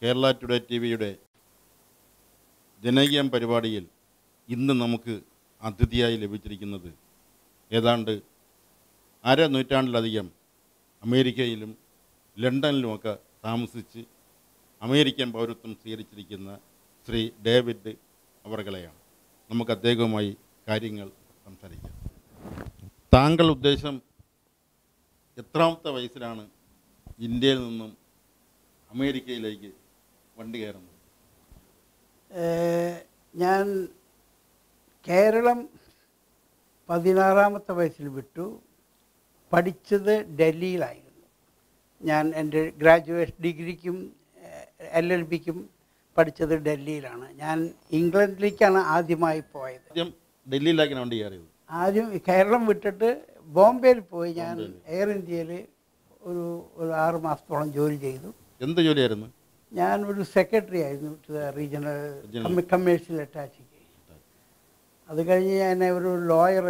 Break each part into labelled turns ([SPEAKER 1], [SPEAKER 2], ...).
[SPEAKER 1] Kerala today T വിയുടെ ജനകീയം പരിപാടിയിൽ ഇന്ന് നമുക്ക് അതിഥിയായി ലഭിച്ചിരിക്കുന്നത് ഏതാണ്ട് അര നൂറ്റാണ്ടിലധികം അമേരിക്കയിലും ലണ്ടനിലുമൊക്കെ താമസിച്ച് അമേരിക്കൻ പൗരത്വം സ്വീകരിച്ചിരിക്കുന്ന ശ്രീ ഡേവിഡ് അവർകളെയാണ് നമുക്ക് അദ്ദേഹവുമായി കാര്യങ്ങൾ സംസാരിക്കാം താങ്കൾ ഉദ്ദേശം എത്രാമത്തെ വയസ്സിലാണ് ഇന്ത്യയിൽ നിന്നും അമേരിക്കയിലേക്ക് വണ്ടി കയറുന്നത്
[SPEAKER 2] ഏഹ് ഞാൻ കേരളം പതിനാറാമത്തെ വയസ്സിൽ വിട്ടു പഠിച്ചത് ഡൽഹിയിലായിരുന്നു ഞാൻ എൻ്റെ ഗ്രാജുവേഷൻ ഡിഗ്രിക്കും എൽ എൽ ബിക്കും പഠിച്ചത് ഡൽഹിയിലാണ് ഞാൻ ഇംഗ്ലണ്ടിലേക്കാണ് ആദ്യമായി പോയത്
[SPEAKER 1] ആദ്യം ഡൽഹിയിലേക്കാണ് വണ്ടി കയറിയത്
[SPEAKER 2] ആദ്യം കേരളം വിട്ടിട്ട് ബോംബെയിൽ പോയി ഞാൻ എയർ ഇന്ത്യയിൽ ഒരു ഒരു ആറ് മാസത്തോളം ജോലി ചെയ്തു
[SPEAKER 1] എന്ത് ജോലിയായിരുന്നു
[SPEAKER 2] ഞാൻ ഒരു സെക്രട്ടറി ആയിരുന്നു to the regional
[SPEAKER 1] Regional.
[SPEAKER 2] Commercial അറ്റാച്ചിക്ക് അത് കഴിഞ്ഞ് ഞാൻ ഒരു ലോയർ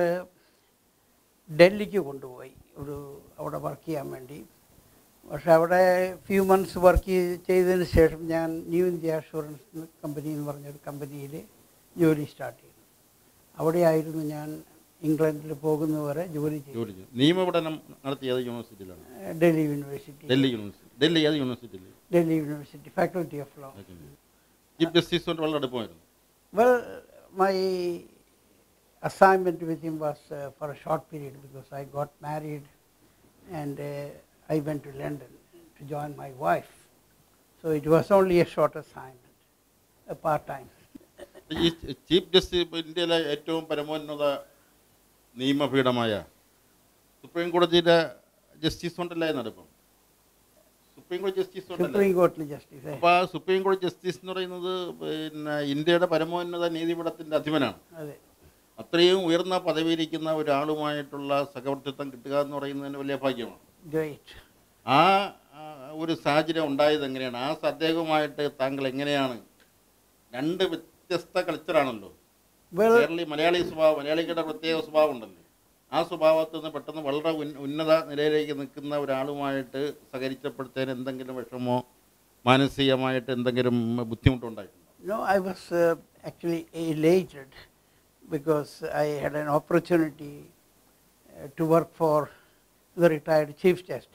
[SPEAKER 2] ഡൽഹിക്ക് കൊണ്ടുപോയി ഒരു അവിടെ വർക്ക് ചെയ്യാൻ വേണ്ടി പക്ഷെ അവിടെ ഫ്യൂ മന്ത്സ് വർക്ക് ചെയ്തതിന് ശേഷം ഞാൻ ന്യൂ ഇന്ത്യ അഷുറൻസ് കമ്പനി എന്ന് പറഞ്ഞൊരു കമ്പനിയിൽ ജോലി സ്റ്റാർട്ട് ചെയ്തു അവിടെയായിരുന്നു ഞാൻ ഇംഗ്ലണ്ടിൽ പോകുന്നവരെ ജോലി ചെയ്തു
[SPEAKER 1] ജോലി ചെയ്തു നിയമപഠനം നടത്തിയത് യൂണിവേഴ്സിറ്റിയിലാണ്
[SPEAKER 2] ഡൽഹി യൂണിവേഴ്സിറ്റി
[SPEAKER 1] ഡൽഹി യൂണിവേഴ്സിറ്റി ഡൽഹി ഏത് യൂണിവേഴ്സിറ്റിയിൽ
[SPEAKER 2] Delhi university faculty of law
[SPEAKER 1] chief ജസ്റ്റിസുകൊണ്ട് വളരെ അടുപ്പമായിരുന്നു
[SPEAKER 2] Well, my assignment with him was uh, for a short period because I got married and uh, I went to London to join my wife. So it was only a short assignment, a part time.
[SPEAKER 1] ഈ chief justice ഇപ്പൊ ഇന്ത്യയിലെ ഏറ്റവും പരമോന്നത നിയമപീഠമായ supreme കോടതിയിലെ justice ഉണ്ടല്ലേ നടപ്പം supreme കോടതി ജസ്റ്റിസ് ഉണ്ടല്ലേ
[SPEAKER 2] Supreme Court Justice. eh?
[SPEAKER 1] അപ്പോൾ ആ സുപ്രീം കോടതി ജസ്റ്റിസ് എന്ന് പറയുന്നത് പിന്നെ ഇന്ത്യയുടെ പരമോന്നത നീതിപീഠത്തിൻ്റെ അധിപനാണ്
[SPEAKER 2] അതെ
[SPEAKER 1] അത്രയും ഉയർന്ന പദവിയിരിക്കുന്ന ഒരാളുമായിട്ടുള്ള സഹവർത്തിത്വം കിട്ടുക എന്ന് പറയുന്നതിന് വലിയ ഭാഗ്യമാണ്
[SPEAKER 2] Great.
[SPEAKER 1] ആ ആ, ഒരു സാഹചര്യം ഉണ്ടായത് എങ്ങനെയാണ് ആ അദ്ദേഹവുമായിട്ട് താങ്കൾ എങ്ങനെയാണ് രണ്ട് വ്യത്യസ്ത കൾച്ചറാണല്ലോ
[SPEAKER 2] Well,
[SPEAKER 1] കേരളീയ മലയാളി സ്വഭാവം മലയാളികളുടെ പ്രത്യേക സ്വഭാവം ഉണ്ടല്ലോ ആ സ്വഭാവത്തിൽ നിന്ന് പെട്ടെന്ന് വളരെ ഉന്ന- ഉന്നത നിലയിലേക്ക് നിൽക്കുന്ന ഒരാളുമായിട്ട് സഹകരിച്ചപ്പോഴത്തേന് എന്തെങ്കിലും വിഷമോ മാനസികമായിട്ട് എന്തെങ്കിലും ബുദ്ധിമുട്ടുണ്ടായിട്ടുണ്ടോ
[SPEAKER 2] no, I was uh, actually elated because I had an opportunity uh, to work for the retired Chief Justice.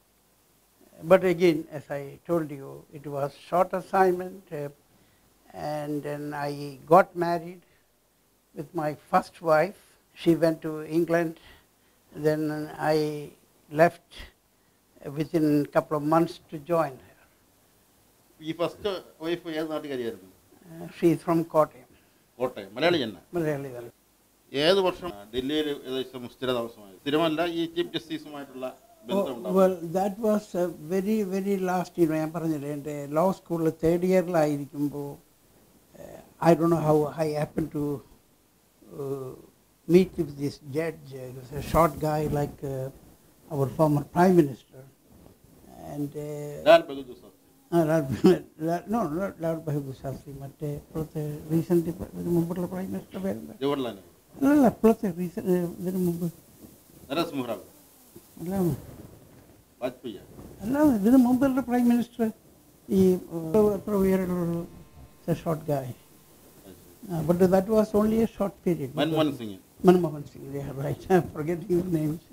[SPEAKER 2] But again, as I told you, it was short assignment, uh, and then I got married with my first wife. She went to England. Then I left uh, within a couple of months to join her.
[SPEAKER 1] ഈ first wife ഏത് നാട്ടുകാരിയായിരുന്നു
[SPEAKER 2] Uh, she is from Kottayam,
[SPEAKER 1] Kottayam Malayali തന്നെ
[SPEAKER 2] Malayali. well.
[SPEAKER 1] ഏത് വർഷം ഡൽഹിയിൽ ഏകദേശം സ്ഥിര താമസമായി സ്ഥിരമല്ല ഈ ചീഫ് ജസ്റ്റിസുമായിട്ടുള്ള ബന്ധം
[SPEAKER 2] Oh,
[SPEAKER 1] ഉണ്ടാവും
[SPEAKER 2] well, that was a very, very last year. ഞാൻ പറഞ്ഞില്ലേ എൻ്റെ ലോ സ്കൂളിൽ തേർഡ് ഇയറിലായിരിക്കുമ്പോൾ I do know how I happen to meet with this judge a short guy like our former prime minister and
[SPEAKER 1] Lal Bahadur Shastri
[SPEAKER 2] no Lal Bahadur Shastri മറ്റേ ഇപ്പോഴത്തെ recent ഇതിന് മുമ്പുള്ള prime minister പേരെന്താ
[SPEAKER 1] ജവഹർലാൽ നെഹ്റു
[SPEAKER 2] അല്ലല്ല ഇപ്പോഴത്തെ റീസെൻ്റ് ഇതിന് മുമ്പ്
[SPEAKER 1] നരസിംഹറാവു
[SPEAKER 2] അല്ല
[SPEAKER 1] വാജ്പേയി
[SPEAKER 2] അല്ല ഇതിന് മുമ്പുള്ള പ്രൈം മിനിസ്റ്റർ ഈ uh, എത്ര ഉയരമുള്ളൊരു short guy but that was only a short period
[SPEAKER 1] Manmohan Singh
[SPEAKER 2] Manmohan Singh right forget your names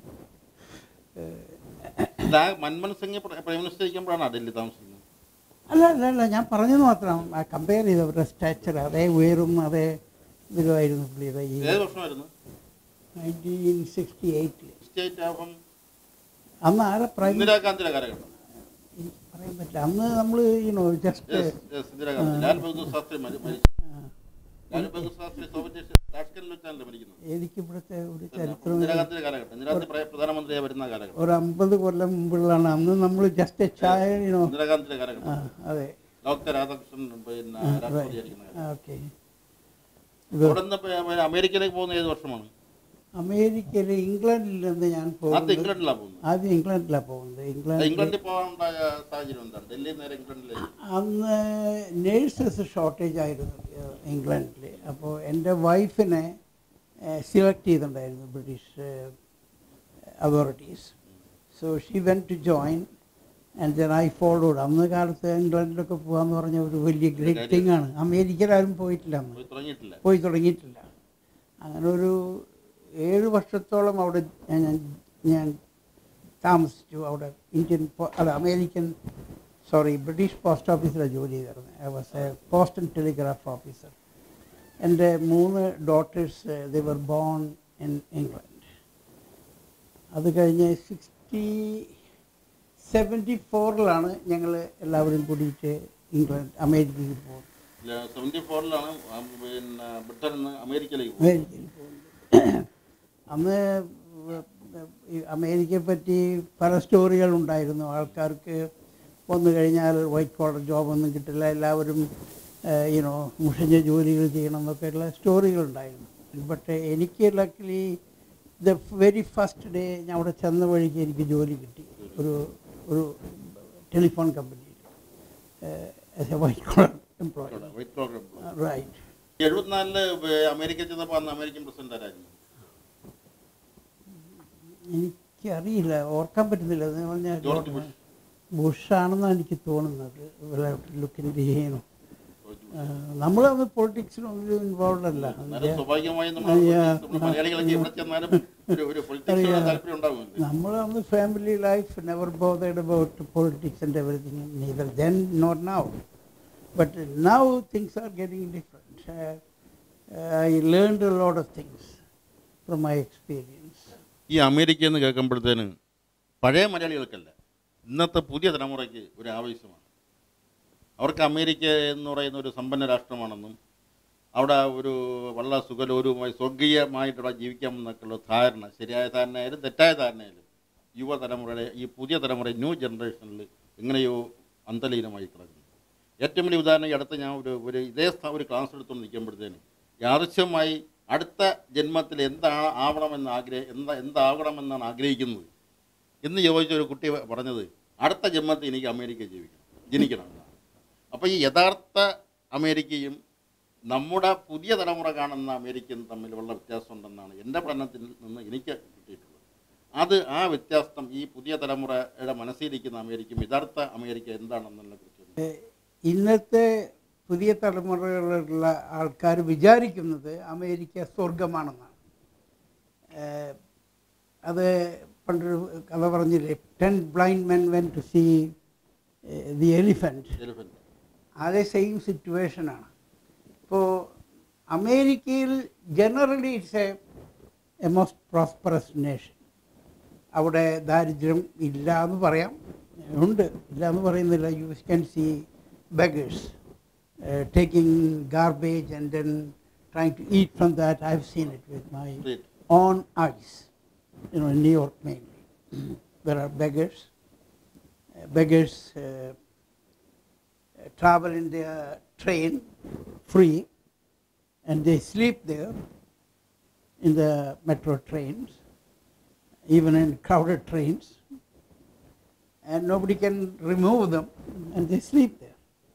[SPEAKER 1] ഇതാ മൻമോഹൻ സിംഗ് പ്ര- പ്രൈം മിനിസ്റ്റർ ഇരിക്കുമ്പോഴാണ് ഡൽഹി താമസിക്കുന്നത്
[SPEAKER 2] അല്ല അല്ല അല്ല ഞാൻ പറഞ്ഞത് മാത്രം കമ്പയർ ചെയ്ത് അവരുടെ സ്റ്റാച്ചർ അതേ ഉയരും അതേ ഇതുമായിരുന്നു പുള്ളിയുടെ ഈ
[SPEAKER 1] ഏത് വർഷമായിരുന്നു
[SPEAKER 2] നയൻറ്റീൻ സിക്സ്റ്റി എയ്റ്റിൽ
[SPEAKER 1] സ്റ്റേറ്റ് ആകും
[SPEAKER 2] അന്ന് ആരെ പ്രൈം
[SPEAKER 1] ഇന്ദിരാഗാന്ധിയുടെ കാലഘട്ടം
[SPEAKER 2] എനിക്ക് പറയാൻ പറ്റില്ല അന്ന് നമ്മൾ you know just
[SPEAKER 1] Yes, yes, Indira Gandhi Lal Bahadur Shastri മരി- മരിച്ചു ലാൽ ബഹദൂർ ശാസ്ത്രി സോവിയറ്റ് താഷ്കണ്ടിൽ വെച്ചാണല്ലോ മരിക്കുന്നത്
[SPEAKER 2] എനിക്ക് ഇവിടുത്തെ ഒരു ചരിത്രം
[SPEAKER 1] ഇന്ദിരാഗാന്ധിയുടെ കാലഘട്ടം ഇന്ദിരാഗാന്ധി പ്ര- പ്രധാനമന്ത്രിയായി വരുന്ന കാലഘട്ടം
[SPEAKER 2] ഒരു അമ്പത് കൊല്ലം മുമ്പുള്ളതാണ് അന്ന് നമ്മൾ ജസ്റ്റ് എ ചായനോ
[SPEAKER 1] ഇന്ദിരാഗാന്ധിയുടെ
[SPEAKER 2] ആ
[SPEAKER 1] കാലഘട്ടം
[SPEAKER 2] അതെ
[SPEAKER 1] ഡോക്ടർ രാധാകൃഷ്ണൻ പിന്നെ രാഷ്ട്രപതിയായിരിക്കുന്ന കാലഘട്ടം
[SPEAKER 2] ഓക്കെ
[SPEAKER 1] അവിടെ നിന്ന് അമേരിക്കയിലേക്ക് പോകുന്ന ഏത് വർഷമാണ്
[SPEAKER 2] അമേരിക്കയിൽ ഇംഗ്ലണ്ടിൽ നിന്ന് ഞാൻ
[SPEAKER 1] ആദ്യം
[SPEAKER 2] പോകുന്നത്
[SPEAKER 1] ഇംഗ്ലണ്ടിലാണ് പോകുന്നത്
[SPEAKER 2] ആദ്യം ഇംഗ്ലണ്ടിലാണ് പോകുന്നത് ഇംഗ്ലണ്ട്
[SPEAKER 1] ഇംഗ്ലണ്ടിൽ പോകാനുണ്ടായ സാഹചര്യം എന്താണ് ഡൽഹിയിൽ നേരെ ഇംഗ്ലണ്ടിലേക്ക്
[SPEAKER 2] അന്ന് നേഴ്സസ് ഷോർട്ടേജ് ആയിരുന്നു ഏഹ്, ഇംഗ്ലണ്ടിൽ അപ്പോൾ എൻ്റെ വൈഫിനെ സെലക്ട് ചെയ്തിട്ടുണ്ടായിരുന്നു British authorities so she went to join and then I followed അന്ന് കാലത്ത് ഇംഗ്ലണ്ടിലൊക്കെ പോകാന്ന് പറഞ്ഞ ഒരു വലിയ ഗ്രേറ്റ് തിങ് ആണ് അമേരിക്കയിലാരും പോയിട്ടില്ല അന്ന്
[SPEAKER 1] പോയി തുടങ്ങിയിട്ടില്ല
[SPEAKER 2] പോയി തുടങ്ങിയിട്ടില്ല അങ്ങനെ ഒരു ഏഴ് വർഷത്തോളം അവിടെ ഞാൻ ഞാൻ താമസിച്ചു അവിടെ ഇന്ത്യൻ പോ- അല്ല അമേരിക്കൻ സോറി ബ്രിട്ടീഷ് പോസ്റ്റ് ഓഫീസിലാണ് ജോലി ചെയ്തിരുന്നത് I was a post and telegraph officer എൻ്റെ മൂന്ന് daughters they were born in England അത് കഴിഞ്ഞ് സിക്സ്റ്റി സെവൻറ്റി ഫോറിലാണ് ഞങ്ങൾ എല്ലാവരും കൂടിയിട്ട് ഇംഗ്ലണ്ട് അമേരിക്കയിൽ പോകുന്നത്
[SPEAKER 1] സെവൻറ്റി ഫോറിലാണ് പിന്നെ ബ്രിട്ടനിൽ നിന്ന് അമേരിക്കയിലേക്ക് പോകുന്നത്
[SPEAKER 2] അമേരിക്കയിൽ പോകുന്നത് അന്ന് ഈ അമേരിക്കയെ പറ്റി പല സ്റ്റോറികൾ ഉണ്ടായിരുന്നു ആൾക്കാർക്ക് വന്നു കഴിഞ്ഞാൽ വൈറ്റ് കോളർ ജോബൊന്നും കിട്ടില്ല എല്ലാവരും യുനോ മുഷിഞ്ഞ ജോലികൾ ചെയ്യണം എന്നൊക്കെയുള്ള സ്റ്റോറികൾ ഉണ്ടായിരുന്നു ബട്ട് എനിക്ക് luckily the very first day ഞാൻ അവിടെ ചെന്ന വഴിക്ക് എനിക്ക് ജോലി കിട്ടി ഒരു ഒരു ടെലിഫോൺ കമ്പനിയിൽ as a white collar employee
[SPEAKER 1] white collar employee.
[SPEAKER 2] Right
[SPEAKER 1] ഈ എഴുപത്തിനാലില് അമേരിക്ക ചെന്നപ്പോൾ അന്ന് അമേരിക്കൻ പ്രസിഡന്റ് ആരായിരുന്നു
[SPEAKER 2] എനിക്കറിയില്ല ഓർക്കാൻ പറ്റുന്നില്ല എന്ന് പറഞ്ഞാൽ
[SPEAKER 1] ജോർജ് ബുഷ്.
[SPEAKER 2] ബുഷാണെന്നാണ് എനിക്ക് തോന്നുന്നത് ലുക്കിൻ്റെ ചെയ്യണം നമ്മളന്ന് പൊളിറ്റിക്സിലൊന്നും ഇൻവോൾവ് അല്ല
[SPEAKER 1] എന്നാലും സ്വാഭാവികമായും നമ്മൾ
[SPEAKER 2] അയ്യ.
[SPEAKER 1] നമ്മൾ മലയാളികളൊക്കെ എവിടെ ചെന്നാലും ഒരു ഒരു പൊളിറ്റിക്സിലുള്ള താല്പര്യം ഉണ്ടാവുമല്ലോ
[SPEAKER 2] നമ്മളന്ന് family life never bothered about politics and everything neither then not now but now things are getting different I learned a lot of things from my experience
[SPEAKER 1] ഈ അമേരിക്ക എന്ന് കേൾക്കുമ്പോഴത്തേന് പഴയ മലയാളികൾക്കല്ല ഇന്നത്തെ പുതിയ തലമുറയ്ക്ക് ഒരു ആവേശമാണ് അവർക്ക് അമേരിക്ക എന്ന് പറയുന്ന ഒരു സമ്പന്ന രാഷ്ട്രമാണെന്നും അവിടെ ഒരു വളരെ സുഖലോലുമായി സ്വർഗീയമായിട്ടവിടെ ജീവിക്കാമെന്നൊക്കെയുള്ള ധാരണ ശരിയായ ധാരണയായാലും തെറ്റായ ധാരണയായാലും യുവതലമുറയുടെ ഈ പുതിയ തലമുറ ന്യൂ ജനറേഷനിൽ എങ്ങനെയോ അന്തലീനമായി കിടക്കുന്നു ഏറ്റവും വലിയ ഉദാഹരണം ഈ അടുത്ത് ഞാൻ ഒരു ഒരു ഇതേ സ്ഥാ- ഒരു ക്ലാസ് എടുത്തുകൊണ്ട് നിൽക്കുമ്പോഴത്തേന് യാദൃശ്യമായി അടുത്ത ജന്മത്തിൽ എന്താണ് ആവണമെന്ന് ആഗ്രഹ എന്താ എന്താകണമെന്നാണ് ആഗ്രഹിക്കുന്നത് എന്ന് ചോദിച്ച ഒരു കുട്ടി പറഞ്ഞത് അടുത്ത ജന്മത്തിൽ എനിക്ക് അമേരിക്ക ജീവിക്കണം ജനിക്കണം എന്നാണ് അപ്പോൾ ഈ യഥാർത്ഥ അമേരിക്കയും നമ്മുടെ പുതിയ തലമുറ കാണുന്ന അമേരിക്കയും തമ്മിലുള്ള വ്യത്യാസമുണ്ടെന്നാണ് എൻ്റെ പഠനത്തിൽ നിന്ന് എനിക്ക് കിട്ടിയിട്ടുള്ളത് അത് ആ വ്യത്യാസം ഈ പുതിയ തലമുറയുടെ മനസ്സിലിരിക്കുന്ന അമേരിക്കയും യഥാർത്ഥ അമേരിക്ക എന്താണെന്നുള്ള കുറിച്ച്
[SPEAKER 2] ഇന്നത്തെ പുതിയ തലമുറയിലുള്ള ആൾക്കാർ വിചാരിക്കുന്നത് അമേരിക്ക സ്വർഗമാണെന്നാണ് ഏഹ് അത് പണ്ടൊരു കഥ പറഞ്ഞില്ലേ ten blind men went to see the elephant
[SPEAKER 1] elephant
[SPEAKER 2] അതേ സെയിം സിറ്റുവേഷനാണ് ഇപ്പോൾ അമേരിക്കയിൽ generally it's a a most prosperous nation അവിടെ ദാരിദ്ര്യം ഇല്ല എന്ന് പറയാം ഉണ്ട് ഇല്ല എന്ന് പറയുന്നില്ല you can see beggars taking garbage and then trying to eat from that I have seen it with my
[SPEAKER 1] Street.
[SPEAKER 2] Own eyes you know, in New York mainly. there are beggars. Uh, beggars uh, uh, travel in their train free and they sleep there in the metro trains, even in crowded trains, and nobody can remove them and they sleep there.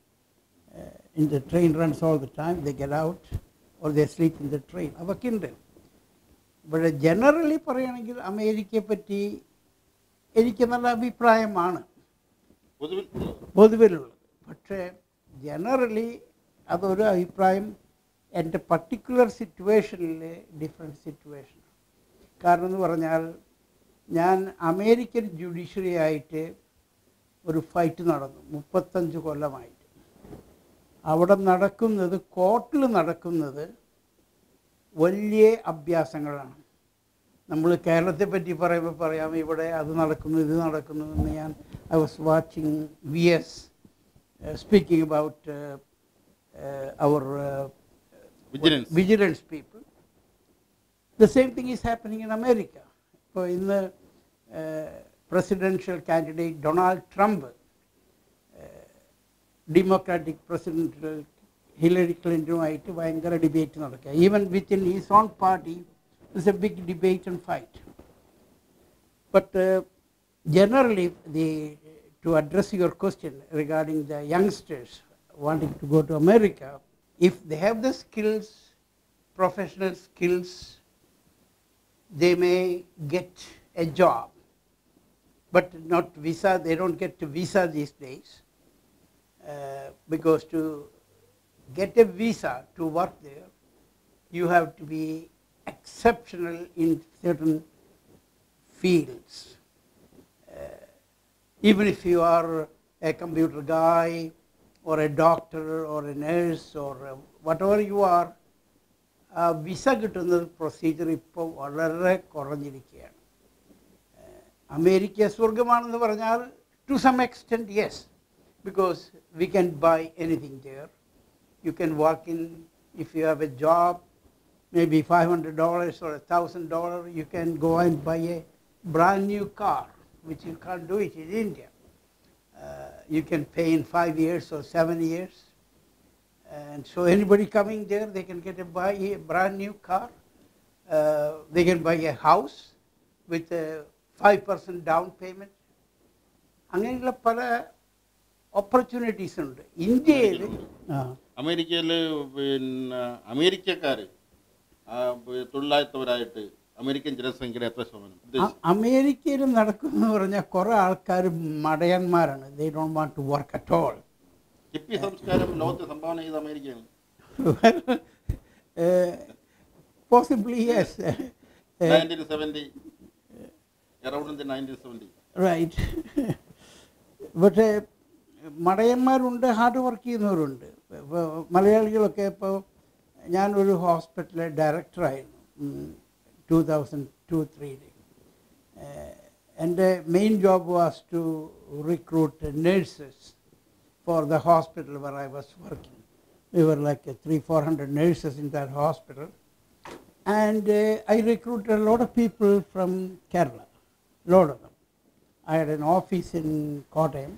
[SPEAKER 2] Uh, in the train runs all the time, they get out or they sleep in the train. അവക്കുണ്ട് ഇവിടെ generally പറയുകയാണെങ്കിൽ അമേരിക്കയെ പറ്റി എനിക്ക് നല്ല അഭിപ്രായമാണ്
[SPEAKER 1] പൊതുവിൽ
[SPEAKER 2] പൊതുവിലുള്ളത് പക്ഷേ ജനറലി അതൊരു അഭിപ്രായം എൻ്റെ പർട്ടിക്കുലർ സിറ്റുവേഷനിൽ ഡിഫറെൻറ്റ് സിറ്റുവേഷൻ കാരണം എന്ന് പറഞ്ഞാൽ ഞാൻ അമേരിക്കൻ ജുഡീഷ്യറി ആയിട്ട് ഒരു ഫൈറ്റ് നടന്നു മുപ്പത്തഞ്ച് കൊല്ലമായിട്ട് അവിടെ നടക്കുന്നത് കോർട്ടിൽ നടക്കുന്നത് വലിയ അഭ്യാസങ്ങളാണ് നമ്മൾ കേരളത്തെ പറ്റി പറയുമ്പോൾ പറയാം ഇവിടെ അത് നടക്കുന്നു ഇത് നടക്കുന്നു എന്ന് ഞാൻ I was watching V S speaking about our
[SPEAKER 1] vigilance
[SPEAKER 2] vigilance people the same thing is happening in America ഇപ്പോൾ ഇന്ന് presidential candidate Donald Trump Democratic president Hillary ക്ലിൻ്റനുമായിട്ട് ഭയങ്കര ഡിബേറ്റ് നടക്കുക even with in his own party it's a big debate and fight but generally the to address your question regarding the youngsters wanting to go to America if they have the skills professional skills they may get a job. but not visa. They don't get a visa these days uh, because to get a visa to work there, you have to be exceptional in certain fields. Uh, even if you are a computer guy or a doctor or a nurse or uh, whatever you are, ആ visa കിട്ടുന്നത് procedure ഇപ്പോൾ വളരെ കുറഞ്ഞിരിക്കുകയാണ് ഏഹ് America സ്വർഗമാണെന്ന് പറഞ്ഞാൽ to some extent yes because we can buy anything there you can work in if you have a job maybe $500 or $1,000, you can go and buy a brand new car, which you can't do it in India. Uh, you can pay in five years or seven years. And so anybody coming there, they can get a buy a brand new car. Uh, they can buy a house with a 5% down payment. അങ്ങനെയുള്ള പല opportunities ഉണ്ട് ഇന്ത്യയിൽ ആ
[SPEAKER 1] അമേരിക്കയിൽ പിന്നെ അമേരിക്കക്കാർ തൊഴിലാളിത്തവരായിട്ട് American ജനസംഖ്യയുടെ എത്ര ശതമാനം
[SPEAKER 2] അ-
[SPEAKER 1] ഉദ്ദേശിച്ചു
[SPEAKER 2] അമേരിക്കയിൽ നടക്കുമെന്ന് പറഞ്ഞാൽ കുറേ ആൾക്കാർ മടയന്മാരാണ് they don't want to work at all
[SPEAKER 1] hippie സംസ്കാരം ലോകത്ത് സംഭാവന ചെയ്ത അമേരിക്കയാണ്
[SPEAKER 2] possibly yes
[SPEAKER 1] nineteen seventy around nineteen seventy
[SPEAKER 2] right പക്ഷേ മടയന്മാരുണ്ട് ഹാർഡ് വർക്ക് ചെയ്യുന്നവരുണ്ട് ഇപ്പോൾ മലയാളികളൊക്കെ ഇപ്പോൾ ഞാനൊരു ഹോസ്പിറ്റലിലെ ഡയറക്ടറായിരുന്നു ടൂ തൗസൻഡ് ടു ത്രീയിൽ എൻ്റെ main job was to recruit nurses for the hospital where I was working. We were like uh, three, four hundred nurses in that hospital. And uh, I recruited a lot of people from Kerala, lot of them. I had an office in Kottayam.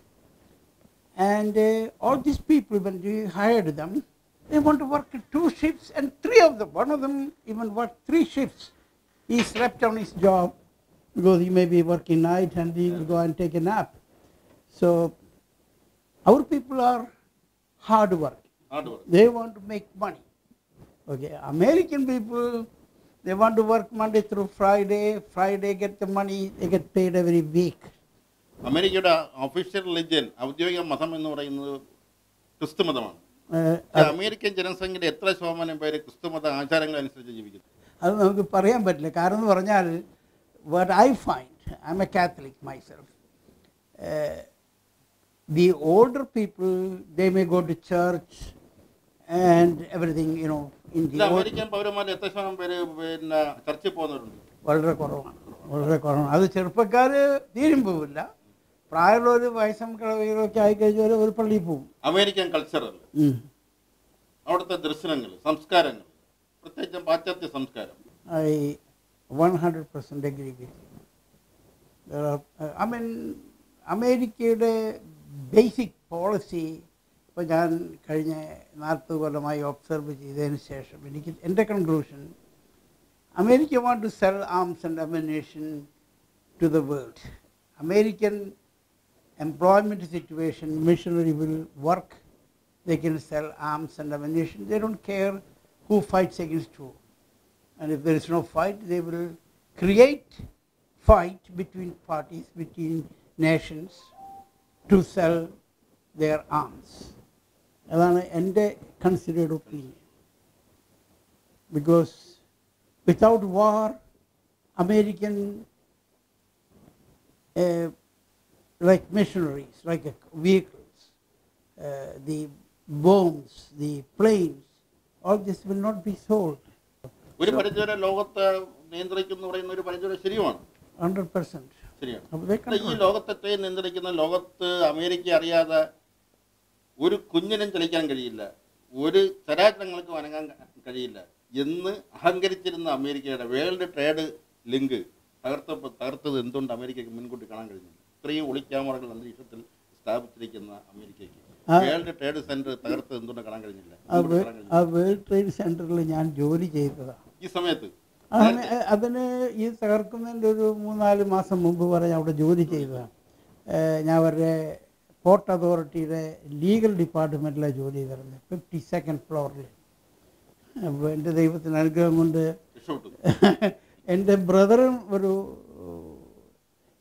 [SPEAKER 2] And uh, all these people, when we hired them, they want to work two shifts and three of them, one of them even worked three shifts. He slept on his job because he may be working night and he will go and take a nap. So our people are hard work.
[SPEAKER 1] Hard work
[SPEAKER 2] They want to make money. Okay, American people, they want to work Monday through Friday. Friday get the money, they get paid every week.
[SPEAKER 1] അമേരിക്കയുടെ official religion ഔദ്യോഗിക മതം എന്ന് പറയുന്നത് ക്രിസ്തു മതമാണ്
[SPEAKER 2] Uh,
[SPEAKER 1] പക്ഷേ American ജനസംഖ്യയുടെ എത്ര ശതമാനം പേര് ക്രിസ്തുമത ആചാരങ്ങൾ അനുസരിച്ച് ജീവിക്കുന്നു
[SPEAKER 2] അത് നമുക്ക് പറയാൻ പറ്റില്ല കാരണം എന്ന് പറഞ്ഞാൽ what I find, I'm a Catholic myself, uh, the older people, they may go to church and everything, you know, in
[SPEAKER 1] ഇത്
[SPEAKER 2] the old,
[SPEAKER 1] അമേരിക്കൻ പൗരന്മാരിൽ എത്ര ശതമാനം പേര് പിന്നെ ചർച്ചിൽ പോകുന്നവരുണ്ട്
[SPEAKER 2] വളരെ കുറവാണ് വളരെ കുറവാണ് അത് ചെറുപ്പക്കാർ തീരും പോവില്ല പ്രായമുള്ളവർ വയസ്സം കിളവികളൊക്കെ ആയിക്കഴിഞ്ഞാൽ ഒരു പള്ളിയിൽ പോവും
[SPEAKER 1] അമേരിക്കൻ കൾച്ചറൽ
[SPEAKER 2] ഉം.
[SPEAKER 1] അവിടുത്തെ ദർശനങ്ങൾ സംസ്കാരങ്ങൾ പ്രത്യേകിച്ചും പാശ്ചാത്യ സംസ്കാരം
[SPEAKER 2] I 100% agree with you. There are, uh, I mean, അമേരിക്കയുടെ ബേസിക് പോളിസി ഇപ്പോൾ ഞാൻ കഴിഞ്ഞ നാൽപ്പത് കൊല്ലമായി ഒബ്സർവ് ചെയ്തതിന് ശേഷം എനിക്ക് എൻ്റെ conclusion America want to sell arms and ammunition to the world American employment situation, missionary will work, they can sell arms and ammunition. They don't care who fights against who. And if there is no fight, they will create fight between parties, between nations to sell their arms. അതാണ് എൻ്റെ considered opinion because without war American like missionaries, like uh, vehicles, uh, the bombs, the planes, all this will not be sold.
[SPEAKER 1] ഒരു പരിധിവരെ ലോകത്തെ നിയന്ത്രിക്കുന്നു പറയുന്ന ഒരു പരിധിവരെ ശരിയുമാണ്
[SPEAKER 2] 100%.
[SPEAKER 1] ശരിയാണ്
[SPEAKER 2] അപ്പോൾ they
[SPEAKER 1] പക്ഷേ ഈ
[SPEAKER 2] control.
[SPEAKER 1] ലോകത്തെ നിയന്ത്രിക്കുന്ന ലോകത്ത് അമേരിക്ക അറിയാതെ ഒരു കുഞ്ഞിനും ചലിക്കാൻ കഴിയില്ല ഒരു ചരാചരങ്ങൾക്കും അനങ്ങാൻ കഴിയില്ല എന്ന് അഹങ്കരിച്ചിരുന്ന അമേരിക്കയുടെ വേൾഡ് ട്രേഡ് ലിങ്ക് തകർത്തപ്പോൾ തകർത്തത് എന്തുകൊണ്ട് അമേരിക്കയ്ക്ക് മുൻകൂട്ടി കാണാൻ കഴിഞ്ഞില്ല ഇത്രയും ഒളിക്യാമറകൾ അന്തരീക്ഷത്തിൽ സ്ഥാപിച്ചിരിക്കുന്ന അമേരിക്കയ്ക്ക്
[SPEAKER 2] ആ.
[SPEAKER 1] വേൾഡ് ട്രേഡ് സെന്റർ തകർത്തത് എന്തുകൊണ്ട് കാണാൻ കഴിഞ്ഞില്ല
[SPEAKER 2] ആ
[SPEAKER 1] എന്തുകൊണ്ട്
[SPEAKER 2] വേ-
[SPEAKER 1] കാണാൻ കഴിഞ്ഞില്ല?
[SPEAKER 2] ആ വേൾഡ് ട്രേഡ് സെൻറ്ററിൽ ഞാൻ ജോലി ചെയ്തതാണ്
[SPEAKER 1] ഈ സമയത്ത്
[SPEAKER 2] അതിന് അതിന് ഈ തകർക്കുന്നതിൻ്റെ ഒരു മൂന്നാല് മാസം മുമ്പ് വരെ ഞാൻ അവിടെ ജോലി ചെയ്തതാണ് ഏഹ് ഞാൻ അവരുടെ പോർട്ട് അതോറിറ്റിയുടെ ലീഗൽ ഡിപ്പാർട്ട്മെൻറ്റിലാണ് ജോലി ചെയ്തിരുന്നത് ഫിഫ്റ്റി സെക്കൻഡ് ഫ്ലോറിൽ അപ്പോൾ എൻ്റെ ദൈവത്തിന് അനുഗ്രഹം കൊണ്ട്
[SPEAKER 1] രക്ഷപ്പെട്ടു
[SPEAKER 2] എൻ്റെ ബ്രദറും ഒരു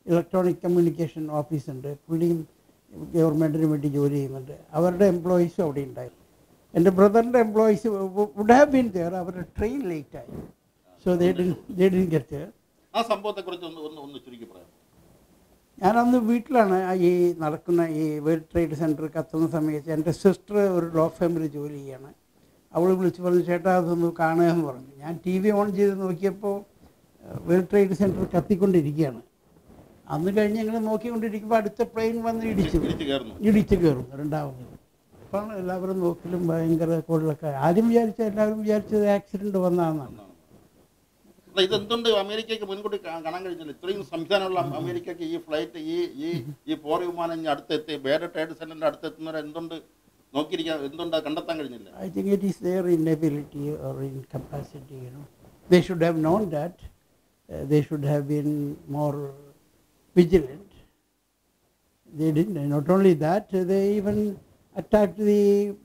[SPEAKER 2] ഇലക്ട്രോണിക് കമ്മ്യൂണിക്കേഷൻ ഓഫീസുണ്ട് പുള്ളിയും ഗവൺമെൻറ്റിന് വേണ്ടി ജോലി ചെയ്യുന്നുണ്ട് അവരുടെ എംപ്ലോയീസും അവിടെ ഉണ്ടായി എൻ്റെ ബ്രദറിൻ്റെ employees would have been there അവരുടെ ട്രെയിൻ ലേറ്റായി so they didn't they didn't get there
[SPEAKER 1] ആ സംഭവത്തെക്കുറിച്ച് ഒന്ന് ഒന്ന് ഒന്ന് ചുരുക്കി പറയാം
[SPEAKER 2] ഞാനന്ന് വീട്ടിലാണ് ആ ഈ നടക്കുന്ന ഈ വേൾഡ് ട്രേഡ് സെൻറ്റർ കത്തുന്ന സമയത്ത് എൻ്റെ സിസ്റ്റർ ഒരു ലോ ഫേമിൽ ജോലി ചെയ്യാണ് അവൾ വിളിച്ച് പറഞ്ഞു ചേട്ടാ അതൊന്ന് കാണുക എന്ന് പറഞ്ഞു ഞാൻ ടി വി ഓൺ ചെയ്ത് നോക്കിയപ്പോൾ വേൾഡ് ട്രേഡ് സെൻറ്റർ കത്തിക്കൊണ്ടിരിക്കുകയാണ് അന്ന് കഴിഞ്ഞ് ഞങ്ങൾ നോക്കിക്കൊണ്ടിരിക്കുമ്പോൾ അടുത്ത പ്ലെയിൻ വന്ന് ഇടിച്ചു
[SPEAKER 1] തിരിച്ചു കയറുന്നു
[SPEAKER 2] ഇടിച്ച് കയറുന്നു രണ്ടാമത് അപ്പോൾ എല്ലാവരും നോക്കലും ഭയങ്കര കൊള്ളൊക്കെ ആദ്യം വിചാരിച്ച എല്ലാവരും വിചാരിച്ചത് ആക്സിഡൻറ്റ് വന്നതെന്നാണ്
[SPEAKER 1] അല്ല ഇതെന്തുകൊണ്ട് അമേരിക്കയ്ക്ക് മുൻകൂട്ടി കാ- കാണാൻ കഴിഞ്ഞില്ല ഇത്രയും സംവിധാനമുള്ള അമേരിക്കയ്ക്ക് ഈ ഫ്ലൈറ്റ് ഈ ഈ ഈ പോർ വിമാനം ഇനി അടുത്തെത്തി വേറെ ട്രേഡ് സെന്ററിന്റെ അടുത്തെത്തുന്നവരെ എന്തുകൊണ്ട് നോക്കിയിരിക്കാൻ എന്തുകൊണ്ട് അത് കണ്ടെത്താൻ കഴിഞ്ഞില്ല
[SPEAKER 2] I think it is their inability or incapacity, you know. They should have known that. Uh, they should have been more vigilant. They didn't. And not only that, uh, they even attacked the,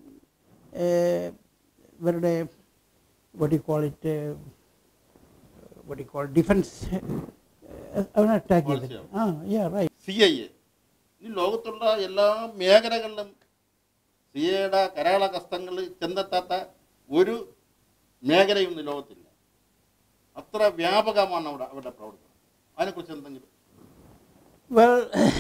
[SPEAKER 2] uh, where they, what do you call it, uh, what do you call it, defense. Uh, uh, not attacking it.
[SPEAKER 1] Policy.
[SPEAKER 2] Ah, yeah, right.
[SPEAKER 1] C I A ഈ ലോകത്തുള്ള എല്ലാ മേഖലകളിലും C ഐയുടെ കരാള കസ്തങ്ങൾ ചെന്നെത്താത്ത ഒരു മേഖലയും ഇന്ന് ലോകത്തില്ല അത്ര വ്യാപകമാണ് അവിടെ അവരുടെ പ്രവർത്തനം അതിനെക്കുറിച്ച് എന്തെങ്കിലും
[SPEAKER 2] വെൽ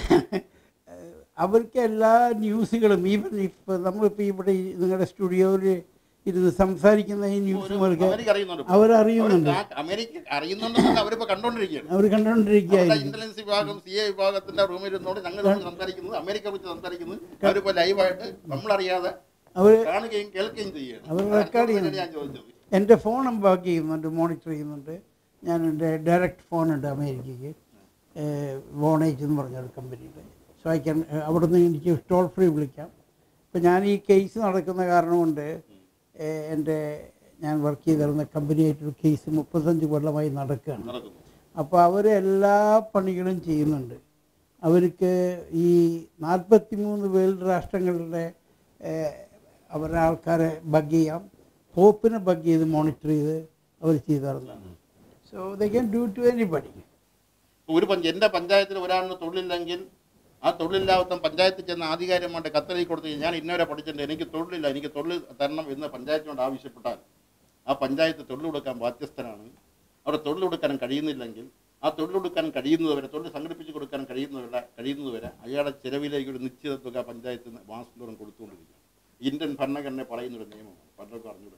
[SPEAKER 2] അവർക്ക് എല്ലാ ന്യൂസുകളും ഈവൻ ഇപ്പം നമ്മളിപ്പോൾ ഇവിടെ ഈ നിങ്ങളുടെ സ്റ്റുഡിയോയിൽ ഇരുന്ന് സംസാരിക്കുന്ന ഈ ന്യൂസുകൾക്ക്
[SPEAKER 1] അമേരിക്ക അറിയുന്നുണ്ട്
[SPEAKER 2] അവരറിയുന്നുണ്ട്
[SPEAKER 1] അവർക്ക് ആ- അമേരിക്ക അറിയുന്നുണ്ടെന്നല്ല അവരിപ്പോ കണ്ടുകൊണ്ടിരിക്കുകയാണ്
[SPEAKER 2] അവർ കണ്ടുകൊണ്ടിരിക്കുകയായിരിക്കും
[SPEAKER 1] ഇന്റലിജൻസ് വിഭാഗം സി എ വിഭാഗത്തിന്റെ റൂമിൽ ഇരുന്നോട് ഞങ്ങൾ തമ്മിൽ സംസാരിക്കുന്നത് അമേരിക്ക കുറിച്ച് സംസാരിക്കുന്നത് അവരിപ്പോ ലൈവായിട്ട് നമ്മളറിയാതെ
[SPEAKER 2] അവർ
[SPEAKER 1] കാണുകയും കേൾക്കുകയും ചെയ്യുകയാണ്
[SPEAKER 2] അവർ record ചെയ്യുന്നു.
[SPEAKER 1] ഞാൻ ചോദിച്ചത്
[SPEAKER 2] എൻ്റെ ഫോൺ വർക്ക് ചെയ്യുന്നുണ്ട് മോണിറ്റർ ചെയ്യുന്നുണ്ട് ഞാൻ എൻ്റെ ഡയറക്റ്റ് ഫോൺ ഉണ്ട് അമേരിക്കയ്ക്ക് വോണേജ് എന്ന് പറഞ്ഞൊരു കമ്പനിയുടെ സോ ഐ ക്യാൻ അവിടെ നിന്ന് എനിക്ക് ടോൾ ഫ്രീ വിളിക്കാം ഇപ്പം ഞാൻ ഈ കേസ് നടക്കുന്ന കാരണം കൊണ്ട് ഏഹ്, എൻ്റെ ഞാൻ വർക്ക് ചെയ്തിരുന്ന കമ്പനിയായിട്ടൊരു കേസ് മുപ്പത്തഞ്ച് കൊല്ലമായി നടക്കുകയാണ്
[SPEAKER 1] നടക്കുന്നു
[SPEAKER 2] അപ്പോൾ അവർ എല്ലാ പണികളും ചെയ്യുന്നുണ്ട് അവർക്ക് ഈ നാൽപ്പത്തി മൂന്ന് വേൾഡ് രാഷ്ട്രങ്ങളുടെ ഏഹ്, അവരുടെ ആൾക്കാരെ ബഗ് ചെയ്യാം പോപ്പിനെ ബഗ് ചെയ്ത് മോണിറ്റർ ചെയ്ത് അവർ ചെയ്തു തരുന്നതാണ് so they can do to anybody
[SPEAKER 1] ഇപ്പൊ ഒരു പഞ്ച എൻ്റെ പഞ്ചായത്തിൽ ഒരാളിന് തൊഴിലില്ലെങ്കിൽ ആ തൊഴിലില്ലാത്ത പഞ്ചായത്തിൽ ചെന്ന് ആധികാരികമായിട്ട് കത്തെഴുതി കൊടുത്ത് ഞാൻ ഇന്നവരെ പഠിച്ചിട്ടുണ്ട് എനിക്ക് തൊഴിലില്ല എനിക്ക് തൊഴിൽ തരണം എന്ന് പഞ്ചായത്തിനോട് ആവശ്യപ്പെട്ടാൽ ആ പഞ്ചായത്ത് തൊഴിൽ കൊടുക്കാൻ ബാധ്യസ്ഥനാണ് അവിടെ തൊഴിൽ കൊടുക്കാൻ കഴിയുന്നില്ലെങ്കിൽ ആ തൊഴിൽ കൊടുക്കാൻ കഴിയുന്നതുവരെ തൊഴിൽ സംഘടിപ്പിച്ച് കൊടുക്കാൻ കഴിയുന്നവരെ കഴിയുന്നതുവരെ അയാളുടെ ചെലവിലേക്ക് ഒരു നിശ്ചിത തുക പഞ്ചായത്തിന് മാസം തോറും കൊടുത്തുകൊണ്ടിരിക്കുക ഇന്ത്യൻ ഭരണഘടന പറയുന്നൊരു നിയമമാണ് പലർക്കും അറിഞ്ഞൂടെ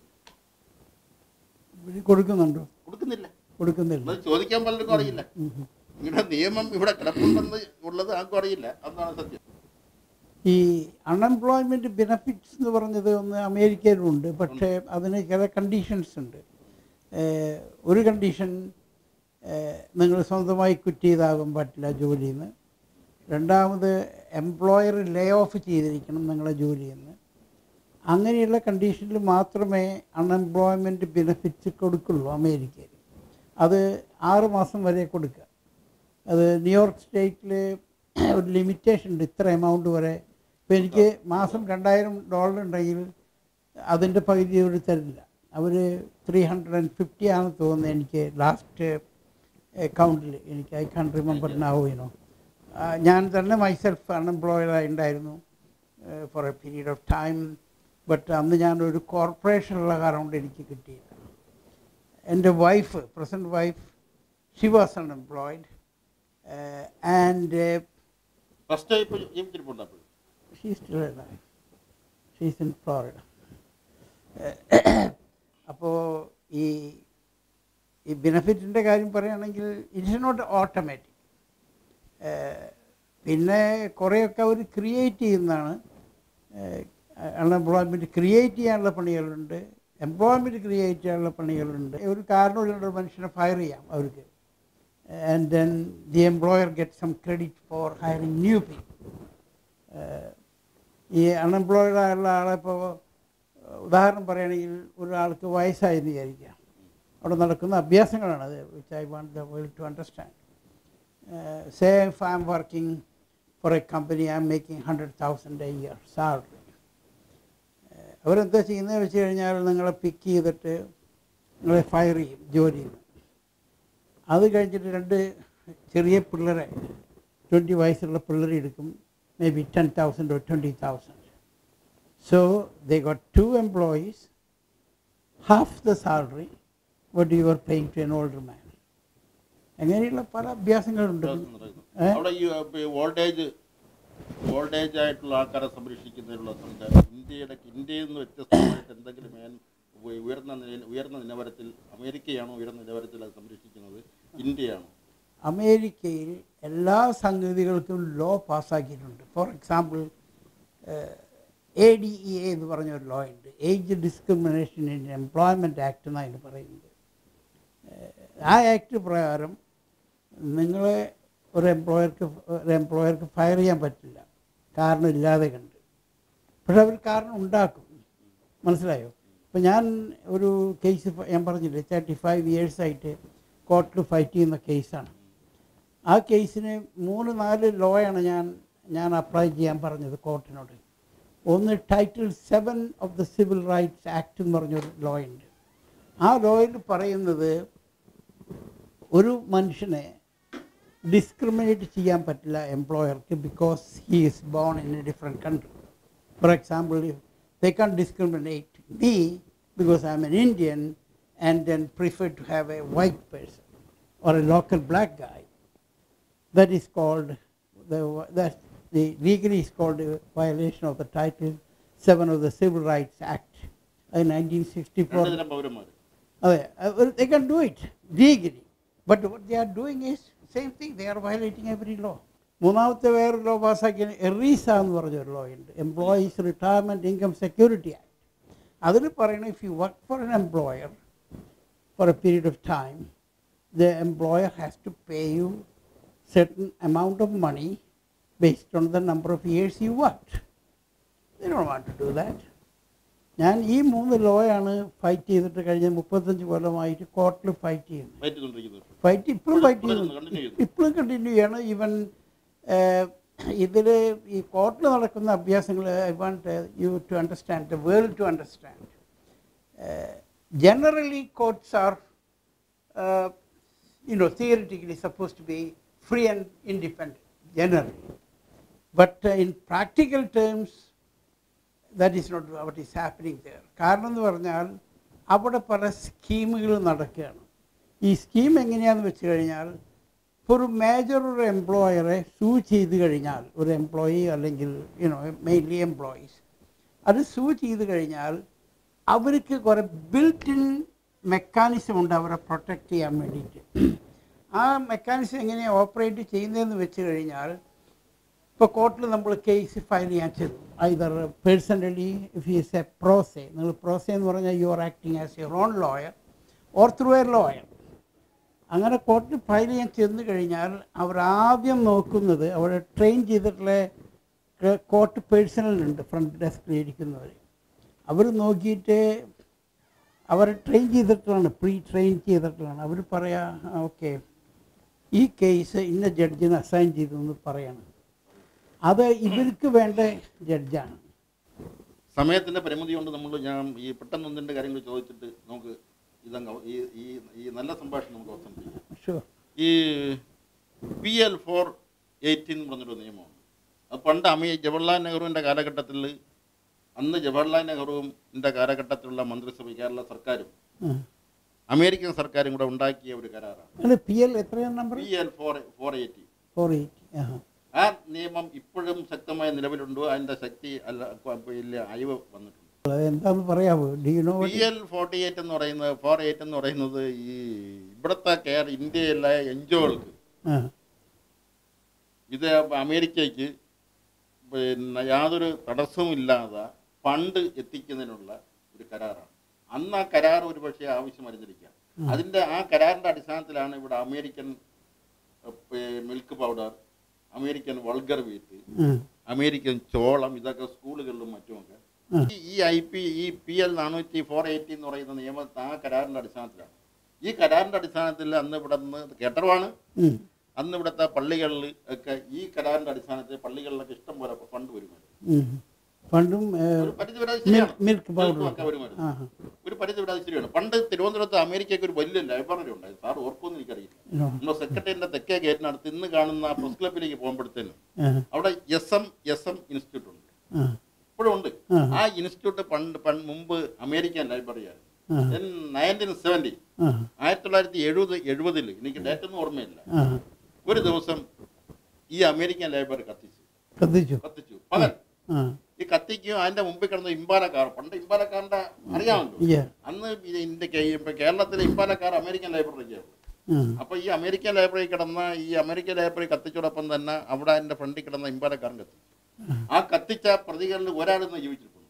[SPEAKER 2] കൊടുക്കുന്നുണ്ടോ
[SPEAKER 1] കൊടുക്കുന്നില്ല
[SPEAKER 2] കൊടുക്കുന്നില്ല
[SPEAKER 1] അത് ചോദിക്കാൻ പലർക്കും അറിയില്ല
[SPEAKER 2] ഉം ഉം.
[SPEAKER 1] ഇങ്ങനെ നിയമം ഇവിടെ കിടപ്പുണ്ടെന്ന് ഉള്ളത് ആർക്കും അറിയില്ല അതാണ് സത്യം
[SPEAKER 2] ഈ അൺഎംപ്ലോയ്മെൻറ്റ് ബെനഫിറ്റ്സ് എന്ന് പറഞ്ഞത് ഒന്ന് അമേരിക്കയിലുണ്ട് പക്ഷേ അതിന് ചില കണ്ടീഷൻസ് ഉണ്ട് ഏഹ് ഒരു കണ്ടീഷൻ നിങ്ങൾ സ്വന്തമായി ക്വിറ്റ് ചെയ്താകാൻ പറ്റില്ല ജോലിയിൽ നിന്ന് രണ്ടാമത് എംപ്ലോയർ ലേ ഓഫ് ചെയ്തിരിക്കണം നിങ്ങളെ ജോലിയിൽ നിന്ന് അങ്ങനെയുള്ള കണ്ടീഷനിൽ മാത്രമേ അൺഎംപ്ലോയ്മെൻറ്റ് ബെനിഫിറ്റ്സ് കൊടുക്കുള്ളൂ അമേരിക്കയിൽ അത് ആറ് മാസം വരെ കൊടുക്കുക അത് ന്യൂയോർക്ക് സ്റ്റേറ്റിൽ ഒരു ലിമിറ്റേഷൻ ഉണ്ട് ഇത്ര എമൗണ്ട് വരെ ഇപ്പോൾ എനിക്ക് മാസം രണ്ടായിരം ഡോളർ ഉണ്ടെങ്കിൽ അതിൻ്റെ പകുതി അവർ തരില്ല അവർ ത്രീ ഹൺഡ്രഡ് ആൻഡ് ഫിഫ്റ്റി ആണ് തോന്നുന്നത് എനിക്ക് ലാസ്റ്റ് അക്കൗണ്ടിൽ എനിക്ക് ഐ കാൺ റിമെമ്പർ നാവുനോ ഞാൻ തന്നെ മൈസെൽഫ് അൺഎംപ്ലോയിഡ് ഉണ്ടായിരുന്നു for a period of time but അന്ന് ഞാനൊരു കോർപ്പറേഷനുള്ള കാരണം കൊണ്ട് എനിക്ക് കിട്ടിയില്ല എൻ്റെ wife present wife she was unemployed and
[SPEAKER 1] first ഇപ്പോൾ ജീവിച്ചിരിപ്പുണ്ട് അപ്പോൾ
[SPEAKER 2] she still alive. She's in Florida അപ്പോൾ ഈ ഈ ബെനിഫിറ്റിൻ്റെ കാര്യം പറയുകയാണെങ്കിൽ ഇറ്റ്സ് നോട്ട് ഓട്ടോമാറ്റിക് പിന്നെ കുറേയൊക്കെ അവർ ക്രിയേറ്റ് ചെയ്യുന്നതാണ് അൺഎംപ്ലോയ്മെൻറ്റ് ക്രിയേറ്റ് ചെയ്യാനുള്ള പണികളുണ്ട് എംപ്ലോയ്മെൻറ്റ് ക്രിയേറ്റ് ചെയ്യാനുള്ള പണികളുണ്ട് ഒരു കാരണമില്ലാണ്ട് ഒരു മനുഷ്യനെ ഫയർ ചെയ്യാം അവർക്ക് and then the employer get some credit for hiring new people ഈ അൺഎംപ്ലോയിഡ് ആയുള്ള ആളെ ഇപ്പോൾ ഉദാഹരണം പറയുകയാണെങ്കിൽ ഒരാൾക്ക് വയസ്സായെന്ന് വിചാരിക്കുക അവിടെ നടക്കുന്ന അഭ്യാസങ്ങളാണ് അത് which I want the world to understand say if I'm working for a company I'm making hundred thousand a year salary അവരെന്താ ചെയ്യുന്നത് വെച്ച് കഴിഞ്ഞാൽ നിങ്ങളെ പിക്ക് ചെയ്തിട്ട് നിങ്ങളെ ഫയർ ചെയ്യും ജോലിയിൽ നിന്ന് അത് കഴിഞ്ഞിട്ട് രണ്ട് ചെറിയ പിള്ളേരെ ട്വൻറ്റി വയസ്സുള്ള പിള്ളേർ എടുക്കും maybe ten thousand or twenty thousand so they got two employees half the salary what you are paying to an older man അങ്ങനെയുള്ള പല അഭ്യാസങ്ങളുണ്ട് ഏ?
[SPEAKER 1] അവിടെ ഈ ഓൾഡേജ് ഓൾഡേജ് ആയിട്ടുള്ള ആൾക്കാരെ സംരക്ഷിക്കുന്നതിനുള്ള സംവിധാനം ഇന്ത്യയുടെ ഇന്ത്യയിൽ നിന്ന് വ്യത്യസ്തമായിട്ട് എന്തെങ്കിലും മേൻ ഉയ- ഉയർന്ന നില ഉയർന്ന നിലവാരത്തിൽ അമേരിക്കയാണോ ഉയർന്ന നിലവാരത്തിൽ അത് സംരക്ഷിക്കുന്നത് ഇന്ത്യയാണോ
[SPEAKER 2] അമേരിക്കയിൽ എല്ലാ സംഗതികൾക്കും ലോ പാസ്സാക്കിയിട്ടുണ്ട് for example A D E A എന്ന് പറഞ്ഞ ഒരു ലോ ഉണ്ട് age discrimination in employment act എന്നാണ് അതിന് പറയുന്നത് ഏഹ്, ആ ആക്ട് പ്രകാരം നിങ്ങളെ ഒരു എംപ്ലോയർക്ക് ഒരു എംപ്ലോയർക്ക് ഫയർ ചെയ്യാൻ പറ്റില്ല കാരണം ഇല്ലാതെ കണ്ട് പക്ഷെ അവർ കാരണം ഉണ്ടാക്കും മനസ്സിലായോ ഇപ്പം ഞാൻ ഒരു കേസ് ഞാൻ പറഞ്ഞില്ലേ തേർട്ടി ഫൈവ് ഇയേഴ്സായിട്ട് കോർട്ടിൽ ഫൈറ്റ് ചെയ്യുന്ന കേസാണ് ആ കേസിന് മൂന്ന് നാല് ലോയാണ് ഞാൻ ഞാൻ അപ്ലൈ ചെയ്യാൻ പറഞ്ഞത് കോർട്ടിനോട് ഒന്ന് title seven of the civil rights act എന്ന് പറഞ്ഞൊരു ലോ ഉണ്ട് ആ ലോയിൽ പറയുന്നത് ഒരു മനുഷ്യനെ ഡിസ്ക്രിമിനേറ്റ് ചെയ്യാൻ പറ്റില്ല എംപ്ലോയർക്ക് because he is born in a different country for example they can't discriminate me because I'm an Indian and then prefer to have a white person or a local black guy. That is called the that the legally is called a violation of the Title Seven of the Civil Rights Act in 1964.
[SPEAKER 1] രണ്ട് തരം പൗരന്മാർ
[SPEAKER 2] അതെ അത് they can do it legally but what they are doing is same thing they are violating every law മൂന്നാമത്തെ വേറൊരു law പാസ്സാക്കിയ എറീസ എന്ന് പറഞ്ഞൊരു ലോ ഉണ്ട് employees retirement income security act അതിൽ പറയണം if you work for an employer for a period of time, the employer has to pay you certain amount of money based on the number of years you worked. They don't want to do that. ഞാൻ ഈ മൂന്ന് ലോയാണ് fight ചെയ്തിട്ട് കഴിഞ്ഞ മുപ്പത്തഞ്ച് കൊല്ലമായിട്ട് കോർട്ടിൽ fight ചെയ്യുന്നു
[SPEAKER 1] fight ചെയ്തുകൊണ്ടിരിക്കുന്നത്
[SPEAKER 2] ഫൈറ്റ് ഇപ്പോഴും ഫൈറ്റ്
[SPEAKER 1] ഇപ്പോഴും
[SPEAKER 2] ചെയ്യുന്നു
[SPEAKER 1] continue ചെയ്യുന്നു.
[SPEAKER 2] ഇപ്പോഴും കണ്ടിന്യൂ ചെയ്യണം ഈവൻ ഇതിൽ ഈ കോർട്ടിൽ നടക്കുന്ന അഭ്യാസങ്ങൾ I want you to understand the world to understand generally courts are you know theoretically supposed to be free and independent generally but uh, in practical terms that is not what is happening there കാരണം എന്ന് പറഞ്ഞാൽ അവിടെ പല സ്കീമുകൾ നടക്കുകയാണ് ഈ scheme എങ്ങനെയാണെന്ന് വെച്ച് കഴിഞ്ഞാൽ ഇപ്പോൾ ഒരു മേജർ ഒരു എംപ്ലോയറെ സൂ ചെയ്ത് കഴിഞ്ഞാൽ ഒരു എംപ്ലോയി അല്ലെങ്കിൽ യുനോ മെയിൻലി എംപ്ലോയീസ് അത് സൂ ചെയ്ത് കഴിഞ്ഞാൽ അവർക്ക് കുറേ ബിൽറ്റ് ഇൻ മെക്കാനിസം ഉണ്ട് അവരെ പ്രൊട്ടക്റ്റ് ചെയ്യാൻ വേണ്ടിയിട്ട് ആ മെക്കാനിസം എങ്ങനെയാണ് ഓപ്പറേറ്റ് ചെയ്യുന്നതെന്ന് വെച്ച് കഴിഞ്ഞാൽ ഇപ്പോൾ കോർട്ടിൽ നമ്മൾ കേസ് ഫയൽ ചെയ്യാൻ ചെന്നു either personally if is a pro se നിങ്ങൾ പ്രോസെ എന്ന് പറഞ്ഞാൽ you are acting as your own lawyer or through a lawyer അങ്ങനെ കോർട്ടിൽ ഫയൽ ചെയ്യാൻ ചെന്ന് കഴിഞ്ഞാൽ അവർ ആദ്യം നോക്കുന്നത് അവിടെ ട്രെയിൻ ചെയ്തിട്ടുള്ള കോർട്ട് പേഴ്സണലുണ്ട് ഫ്രണ്ട് ഡെസ്കിൽ ഇരിക്കുന്നവർ അവർ നോക്കിയിട്ട് അവർ ട്രെയിൻ ചെയ്തിട്ടുള്ളതാണ് പ്രീ ട്രെയിൻ ചെയ്തിട്ടുള്ളതാണ് അവർ പറയാ ഓക്കെ ഈ കേസ് ഇന്ന ജഡ്ജിന് അസൈൻ ചെയ്തു എന്ന് പറയണം അത് ഇവർക്ക് വേണ്ട ജഡ്ജാണ്
[SPEAKER 1] സമയത്തിന്റെ പരിമിതി കൊണ്ട് നമ്മൾ ഞാൻ ഈ പെട്ടെന്ന് ഒന്നിന്റെ കാര്യങ്ങൾ ചോദിച്ചിട്ട് നമുക്ക് ഇതങ്ങ് അവ- ഈ ഈ ഈ നല്ല സംഭാഷണം നമുക്ക് അവസാനിപ്പിക്കാം
[SPEAKER 2] ഷുവർ
[SPEAKER 1] ഈ പി എൽ ഫോർ എയ്റ്റീൻ എന്ന് പറഞ്ഞൊരു നിയമമാണ് അത് പണ്ട് അമി ജവഹർലാൽ നെഹ്റുവിൻ്റെ കാലഘട്ടത്തിൽ അന്ന് ജവഹർലാൽ നെഹ്റുവിൻ്റെ കാലഘട്ടത്തിലുള്ള മന്ത്രിസഭ കേരള സർക്കാരും അമേരിക്കൻ സർക്കാരും കൂടെ ഉണ്ടാക്കിയ ഒരു കരാറാണ്
[SPEAKER 2] അല്ല പി എൽ എത്രയാണ് number
[SPEAKER 1] P L four four eighty
[SPEAKER 2] four eighty ആ
[SPEAKER 1] ആ നിയമം ഇപ്പോഴും ശക്തമായ നിലവിലുണ്ടോ അതിൻ്റെ ശക്തി അല്ല ഇല്ല അയവ് വന്നിട്ടുണ്ട്
[SPEAKER 2] അതെന്താന്ന് പറയാമോ do you know
[SPEAKER 1] P L forty eight എന്ന് പറയുന്നത് ഫോർ എയ്റ്റ് എന്ന് പറയുന്നത് ഈ ഇവിടുത്തെ കെയർ ഇന്ത്യയിലെ എൻ ജിഒകൾക്ക്
[SPEAKER 2] ആ
[SPEAKER 1] ഇത് അമേരിക്കയ്ക്ക് പിന്നെ യാതൊരു തടസ്സവുമില്ലാതെ ഫണ്ട് എത്തിക്കുന്നതിനുള്ള ഒരു കരാറാണ് അന്ന് ആ കരാർ ഒരു പക്ഷേ ആവശ്യം വരുന്നിരിക്കാം അതിൻ്റെ ആ കരാറിൻ്റെ അടിസ്ഥാനത്തിലാണ് ഇവിടെ American milk powder American bulgur wheat
[SPEAKER 2] ഉം.
[SPEAKER 1] അമേരിക്കൻ ചോളം ഇതൊക്കെ സ്കൂളുകളിലും മറ്റുമൊക്കെ
[SPEAKER 2] ഉം.
[SPEAKER 1] ഈ- ഈ ഐ പി ഈ പി എൽ നാനൂറ്റി ഫോർ എയ്റ്റി എന്ന് പറയുന്ന നിയമം ആ കരാറിൻ്റെ അടിസ്ഥാനത്തിലാണ് ഈ കരാറിൻ്റെ അടിസ്ഥാനത്തിൽ അന്ന് ഇവിടെ നിന്ന് കേട്ടറിവാണ്
[SPEAKER 2] ഉം.
[SPEAKER 1] അന്ന് ഇവിടുത്തെ പള്ളികളിൽ ഒക്കെ ഈ കരാറിൻ്റെ അടിസ്ഥാനത്തിൽ പള്ളികളിലൊക്കെ ഇഷ്ടം പോലെ ഫണ്ട് വരുമായിരുന്നു
[SPEAKER 2] ഉം. പണ്ടും ഏ,
[SPEAKER 1] ഒരു പരിധി വരെ അത് ശരിയാണ്.
[SPEAKER 2] മിൽക്ക് പൗഡർ
[SPEAKER 1] മിൽക്കും ഒക്കെ വരുമായിരുന്നു
[SPEAKER 2] ആ
[SPEAKER 1] ഒരു ഒരു പരിധി വിടാതെ ശരിയാണ് പണ്ട് തിരുവനന്തപുരത്ത് അമേരിക്കയ്ക്ക് ഒരു വലിയ ലൈബ്രറി ഉണ്ടായിരുന്നു സാർ ഓർക്കുമെന്ന് എനിക്കറിയില്ല
[SPEAKER 2] No.
[SPEAKER 1] നമ്മുടെ സെക്രട്ടറിന്റെ തെക്കേ ഗേറ്റിനടുത്ത് ഇന്ന് കാണുന്ന പ്രസ് ക്ലബിലേക്ക് പോകുമ്പോഴത്തേനും
[SPEAKER 2] Uh,
[SPEAKER 1] അവിടെ S M S M institute ഉണ്ട്
[SPEAKER 2] uh,
[SPEAKER 1] ഇപ്പോഴും ഉണ്ട്
[SPEAKER 2] ആ.
[SPEAKER 1] ആ ഇൻസ്റ്റിറ്റ്യൂട്ട് പണ്ട് പണ്ട് മുമ്പ് അമേരിക്കൻ ലൈബ്രറിയായിരുന്നു
[SPEAKER 2] ആ.
[SPEAKER 1] നയൻറ്റീൻ സെവൻറ്റി
[SPEAKER 2] uh,
[SPEAKER 1] ആയിരത്തി തൊള്ളായിരത്തി എഴുപത് എഴുപതിൽ എനിക്ക് ഡേറ്റ് ഒന്നും ഓർമ്മയില്ല
[SPEAKER 2] uh.
[SPEAKER 1] ഒരു ദിവസം ഈ അമേരിക്കൻ ലൈബ്രറി കത്തിച്ചു
[SPEAKER 2] കത്തിച്ചു
[SPEAKER 1] കത്തിച്ചു പകൽ
[SPEAKER 2] ആ
[SPEAKER 1] ഈ കത്തിക്കും അതിന്റെ മുമ്പിൽ കിടന്ന ഇമ്പാലക്കാർ പണ്ട് ഇമ്പാലക്കാരന്റെ അറിയാമല്ലോ
[SPEAKER 2] Yeah.
[SPEAKER 1] അന്ന് ഇത് ഇന്ത്യ കേ- ഇപ്പൊ കേരളത്തിലെ ഇമ്പാലക്കാർ അമേരിക്കൻ ലൈബ്രറിക്കാണ്
[SPEAKER 2] Uh,
[SPEAKER 1] അപ്പൊ ഈ അമേരിക്കൻ ലൈബ്രറി കിടന്ന ഈ അമേരിക്കൻ ലൈബ്രറി കത്തിച്ചോടൊപ്പം തന്നെ അവിടെ അതിന്റെ ഫ്രണ്ടിൽ കിടന്ന ഇമ്പാലക്കാരൻ കത്തിച്ചു ആ കത്തിച്ച പ്രതികളിൽ ഒരാളിന്ന് ജീവിച്ചിരിക്കുന്നു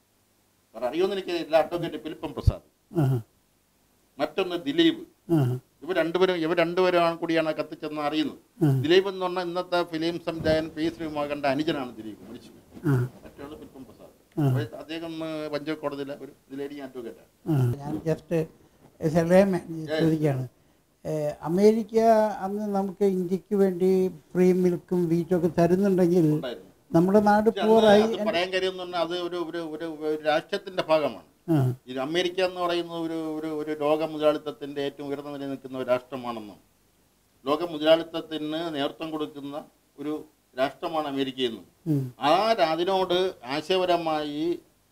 [SPEAKER 1] സാർ അറിയുമെന്ന് എനിക്ക് ഇല്ല അഡ്വക്കേറ്റ് ഫിലിപ്പം പ്രസാദ്
[SPEAKER 2] uh,
[SPEAKER 1] മറ്റൊന്ന് ദിലീപ്
[SPEAKER 2] uh,
[SPEAKER 1] ഇവർ രണ്ടുപേരും ഇവർ രണ്ടുപേരും കൂടിയാണ് കത്തിച്ചെന്ന് അറിയുന്നത്
[SPEAKER 2] ഉം.
[SPEAKER 1] ദിലീപ് എന്ന് പറഞ്ഞാൽ ഇന്നത്തെ ഫിലിം സംവിധായകൻ പി ശ്രീമോഹന്റെ അനുജനാണ് ദിലീപ് മരിച്ചു
[SPEAKER 2] uh,
[SPEAKER 1] മറ്റൊരാൾ ഫിലിപ്പം പ്രസാദ്
[SPEAKER 2] ഉം.
[SPEAKER 1] അപ്പോൾ അദ്ദേഹം പഞ്ചകോടതിയിലെ ഒരു ലേഡി അഡ്വക്കേറ്റാണ്
[SPEAKER 2] uh. ഞാൻ ജസ്റ്റ് ലൈമാൻ ചോദിക്കുകയാണ് ഏഹ്, അമേരിക്ക അന്ന് നമുക്ക് ഇന്ത്യക്ക് വേണ്ടി ഫ്രീ മിൽക്കും വീറ്റും ഒക്കെ തരുന്നുണ്ടെങ്കിൽ
[SPEAKER 1] ഉണ്ടായിരുന്നു
[SPEAKER 2] നമ്മുടെ നാട്
[SPEAKER 1] പക്ഷെ അന്ന്
[SPEAKER 2] പൂറായി
[SPEAKER 1] അത് പറയാൻ കാര്യം എന്ന് പറഞ്ഞാൽ അത് ഒരു ഒരു ഒരു ഒരു രാഷ്ട്രത്തിന്റെ ഭാഗമാണ് ഈ അമേരിക്ക എന്ന് പറയുന്ന ഒരു ഒരു ഒരു ലോക മുതലാളിത്തത്തിന്റെ ഏറ്റവും ഉയർന്ന നിലയിൽ നിൽക്കുന്ന ഒരു രാഷ്ട്രമാണെന്നും ലോക മുതലാളിത്തത്തിന് നേതൃത്വം കൊടുക്കുന്ന ഒരു രാഷ്ട്രമാണ് അമേരിക്കയെന്നും ആ രാ- അതിനോട് ആശയപരമായി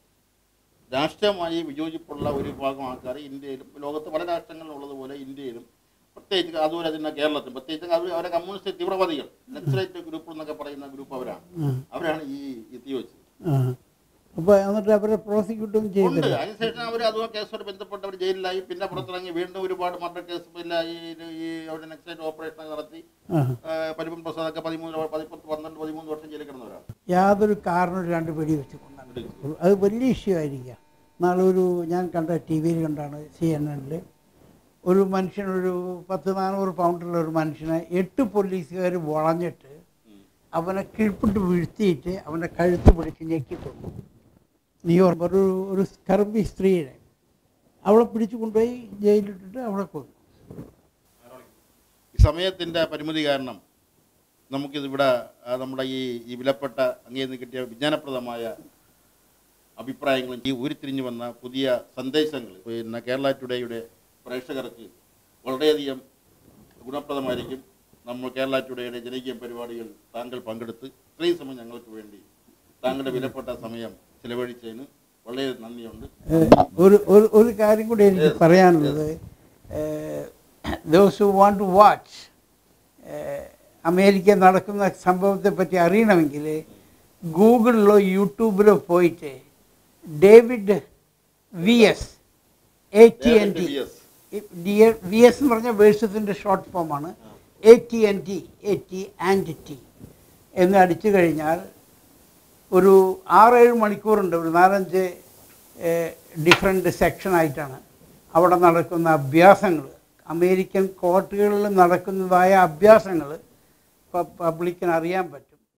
[SPEAKER 1] രാഷ്ട്രീയമായി വിയോജിപ്പുള്ള ഒരു വിഭാഗം ആൾക്കാർ ഇന്ത്യയിലും ലോകത്ത് പല രാഷ്ട്രങ്ങളിലും ഉള്ളതുപോലെ ഇന്ത്യയിലും പ്രത്യേകിച്ച് അതുപോലെ തന്നെ കേരളത്തിൽ പ്രത്യേകിച്ച് അവർ അവരെ കമ്മ്യൂണിസ്റ്റ് തീവ്രവാദികൾ നക്സലൈറ്റ് ഗ്രൂപ്പ് എന്നൊക്കെ പറയുന്ന ഗ്രൂപ്പ് അവരാണ് അവരാണ് ഈ ഈ തീ വെച്ചത്
[SPEAKER 2] അപ്പോൾ എന്നിട്ട് അവരെ പ്രോസിക്യൂട്ടും
[SPEAKER 1] ഉണ്ട്
[SPEAKER 2] ചെയ്തില്ല
[SPEAKER 1] അതിനുശേഷം അവർ അതും കേസോട് ബന്ധപ്പെട്ട് അവർ ജയിലിലായി പിന്നെ പുറത്തിറങ്ങി വീണ്ടും ഒരുപാട് മർഡർ കേസ് പിന്നെ ഈ ഈ അവിടെ നെക്സൈറ്റ് ഓപ്പറേഷൻ നടത്തി
[SPEAKER 2] ആ.
[SPEAKER 1] പരിപ്പൻ പ്രസാദൊക്കെ പതിമൂന്ന് പതിപ്പത്ത് പന്ത്രണ്ട് പതിമൂന്ന് വർഷം ജയിലിൽ കിടന്നവരാണ്
[SPEAKER 2] യാതൊരു കാരണവും രണ്ട് വെടി വെച്ച് കൊണ്ടാണ് അത് വലിയ ഇഷ്യൂ ആയിരിക്കാം നാളെ ഒരു ഞാൻ കണ്ട ടി വിയിൽ കണ്ടാണ് സി എൻ എന്നിൽ ഒരു മനുഷ്യൻ ഒരു പത്ത് നാനൂറ് പൗണ്ടുള്ള ഒരു മനുഷ്യനെ എട്ട് പോലീസുകാർ വളഞ്ഞിട്ട് അവനെ കീഴ്പ്പിട്ട് വീഴ്ത്തിയിട്ട് അവൻ്റെ കഴുത്ത് പിടിച്ച് ഞെക്കിക്കൊണ്ടു ന്യൂയോർക്ക് ഒരു ഒരു സ്കർബി സ്ത്രീയെ അവളെ പിടിച്ചു കൊണ്ടുപോയി ജയിലിട്ടിട്ട് അവളെ കൊന്നു
[SPEAKER 1] ഈ സമയത്തിൻ്റെ പരിമിതി കാരണം നമുക്കിതിവിടെ ആ, നമ്മുടെ ഈ ഈ വിലപ്പെട്ട അങ്ങേ നിന്ന് കിട്ടിയ വിജ്ഞാനപ്രദമായ അഭിപ്രായങ്ങളും ഈ ഉരുത്തിരിഞ്ഞു വന്ന പുതിയ സന്ദേശങ്ങൾ പിന്നെ കേരള ടുഡേയുടെ പ്രേക്ഷകർക്ക് വളരെയധികം ഗുണപ്രദമായിരിക്കും നമ്മൾ കേരള ടുഡേയുടെ ജനകീയ പരിപാടികൾ താങ്കൾ പങ്കെടുത്ത് ഇത്രയും സമയം ഞങ്ങൾക്ക് വേണ്ടി താങ്കളുടെ വിലപ്പെട്ട സമയം ചിലവഴിച്ചതിന് വളരെ നന്ദിയുണ്ട്
[SPEAKER 2] ഏഹ് ഒരു ഒരു ഒരു കാര്യം കൂടി എനിക്ക് പറയാനുള്ളത് those who want to watch America നടക്കുന്ന സംഭവത്തെ പറ്റി അറിയണമെങ്കിൽ ഗൂഗിളിലോ യൂട്യൂബിലോ പോയിട്ട് David V S A T and T
[SPEAKER 1] David VS.
[SPEAKER 2] V S എന്ന് പറഞ്ഞ വേഴ്സത്തിൻ്റെ ഷോർട്ട് ഫോമാണ് A T and T A T and T എന്ന് അടിച്ചു കഴിഞ്ഞാൽ ഒരു ആറേഴ് മണിക്കൂറുണ്ട് ഒരു നാലഞ്ച് ഡിഫറെൻറ്റ് സെക്ഷനായിട്ടാണ് അവിടെ നടക്കുന്ന അഭ്യാസങ്ങൾ അമേരിക്കൻ കോർട്ടുകളിൽ നടക്കുന്നതായ അഭ്യാസങ്ങൾ പബ്ലിക്കിന് അറിയാൻ പറ്റും